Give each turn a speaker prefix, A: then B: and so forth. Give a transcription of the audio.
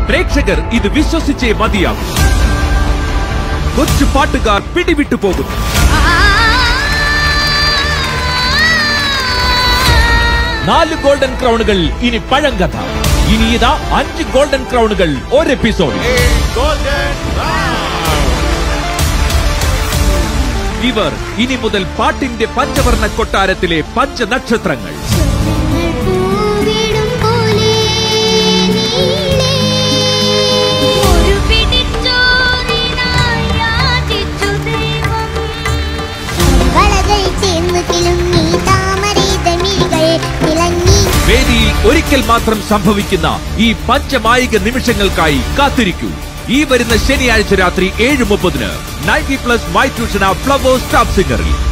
A: പ്രേക്ഷകർ ഇത് വിശ്വസിച്ചേ മതിയാകും കൊച്ചു പാട്ടുകാർ പിടിവിട്ടു പോകുന്നു നാല് ഗോൾഡൻ ക്രൗണുകൾ ഇനി പഴങ്കഥ ഇനി ഇതാ അഞ്ച് ഗോൾഡൻ ക്രൗണുകൾ ഒരു എപ്പിസോഡിൽ ഇവർ ഇനി മുതൽ പാട്ടിന്റെ പഞ്ചവർണ്ണ കൊട്ടാരത്തിലെ പഞ്ചനക്ഷത്രങ്ങൾ
B: സ്വപ്നങ്ങൾ പൂവിടും പോലെ നീളേ ഒരു പിടിച്ചോറിനായി യാചിച്ചു ദൈവം വളകൾ ചേർന്ന് കിളുങ്ങി താമരതമിഴികൾ തിളങ്ങി
A: വേദിയിൽ ഒരിക്കൽ മാത്രം സംഭവിക്കുന്ന ഈ പഞ്ചമായിക നിമിഷങ്ങൾക്കായി കാത്തിരിക്കൂ ഈ വരുന്ന ശനിയാഴ്ച രാത്രി ഏഴ് മുപ്പതിന് ninety plus my tuition Flowers top സിംഗറിൽ